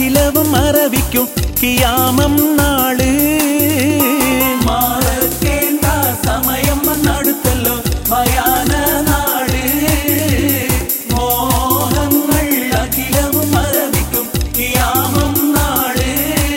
അഖിലവും മറവിക്കും കിയാമം നാള് മറക്കേണ്ട സമയം വന്നടുത്തല്ലോ ഭയാന നാട് മോഹങ്ങൾ അഖിലവും മരവിക്കും കിയാമം നാട്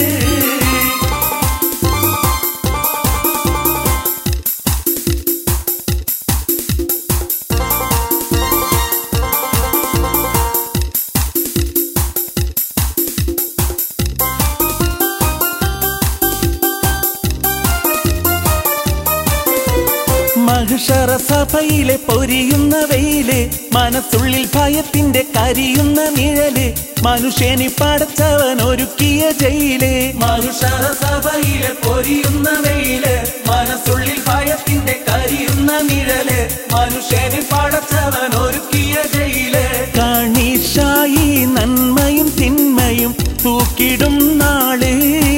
മഹിഷറ സഭയിലെ പൊരിയുന്ന വെയില് മനസ്സുള്ളിൽ ഭയത്തിന്റെ കരിയുന്ന നിഴല് മനുഷ്യനി പടച്ചവൻ ഒരുക്കിയ ജയില് മനുഷ്യര സഭയിലെ പൊരിയുന്ന വെയില് മനസ്സുള്ളിൽ ഭയത്തിന്റെ കരിയുന്ന നിഴല് മനുഷ്യന് പടച്ചവൻ ഒരുക്കിയ ജയില് കണിഷായി നന്മയും തിന്മയും തൂക്കിടും നാള്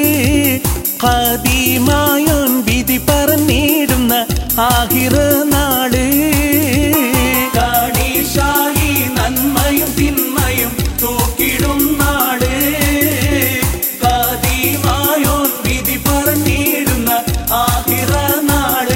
ഖദീമായോൻ വിധി പറഞ്ഞിടുന്ന ആഹിറ നാള് കാടീശായി നന്മയും തിന്മയും തൂക്കിടും നാട് കാതിമായോൻ വിധി പറഞ്ഞിടുന്ന ആഹിറ നാട്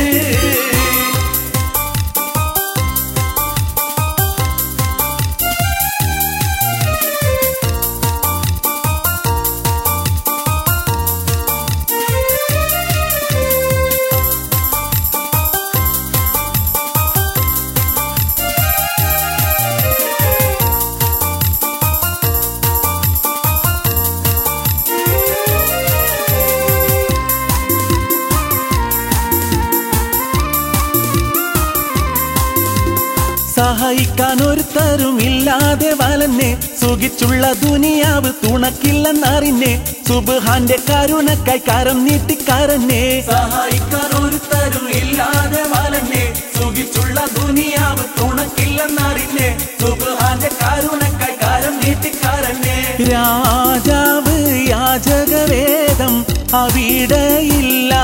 സഹായിക്കാൻ ഒരുത്തരും ഇല്ലാതെ വലന്നെ സുഖിച്ചുള്ള ദുനിയാവ് തുണക്കില്ലെന്നറിഞ്ഞെ സുബാന്റെ കരുണക്കായി കരം നീട്ടിക്കരഞ്ഞേ സഹായിക്കാൻ ഒരുത്തരും ഇല്ലാതെ വലഞ്ഞേ സുഖിച്ചുള്ള ദുനിയാവ് തുണക്കില്ലെന്നറിഞ്ഞേ സുബാന്റെ കരുണക്കായി കാരം നീട്ടിക്കാരഞ്ഞേ രാജാവ് യാചകവേദം അവിടെയില്ല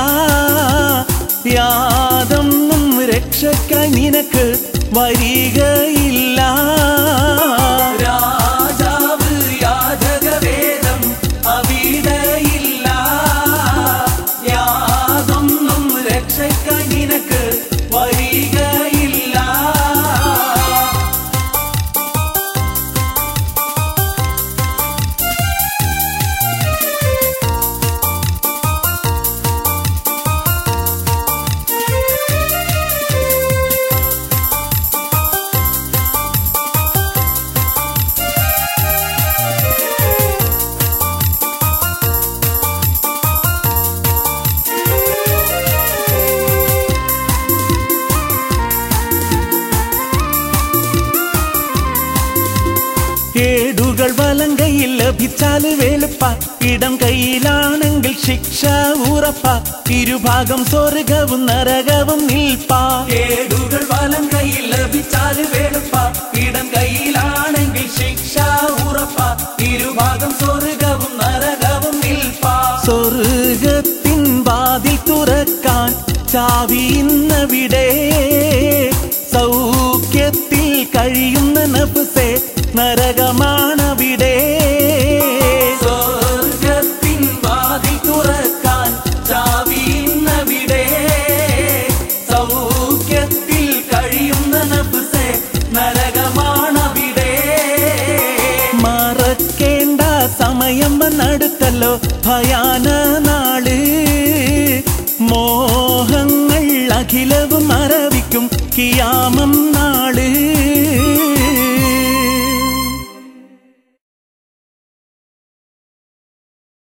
യാതൊന്നും രക്ഷക്കായി നിനക്ക് വരികയില്ല രാജാവ് യാചകവേദം അവിടെയില്ല യാതൊന്നും രക്ഷയ്ക്കായി നിനക്ക് വരികയില്ല ഏടുകൾ വലം കയ്യിൽ ലഭിച്ചാൽ വേലുപ്പ ഇടം കയ്യിലാണെങ്കിൽ ശിക്ഷ ഉറപ്പ ഇരുഭാഗം സ്വർഗവും നരകവും നിൽപ്പ ഏടുകൾ വലം കയ്യിൽ ലഭിച്ചാൽ വേടുപ്പ ഇടം കയ്യിലാണെങ്കിൽ ശിക്ഷ ഉറപ്പ ഇരുഭാഗം സ്വർഗവും നരകവും നിൽപ്പ സ്വർഗത്തിൻ വാതിൽ തുറക്കാൻ ചാവി ഇന്നവിടെ സൗഖ്യത്തിൽ കഴിയുന്ന നഫ്സെ നരകമാണവിടെ സ്വർഗത്തിൻ വാതിൽ തുറക്കാൻ ചാവി ഇന്നവിടെ സൗഖ്യത്തിൽ കഴിയുന്ന നഫ്സെ നരകമാണവിടെ മറക്കേണ്ട സമയം വന്നടുത്തല്ലോ ഭയാന നാള് മോഹങ്ങൾ അഖിലവും മറവിക്കും കിയാമ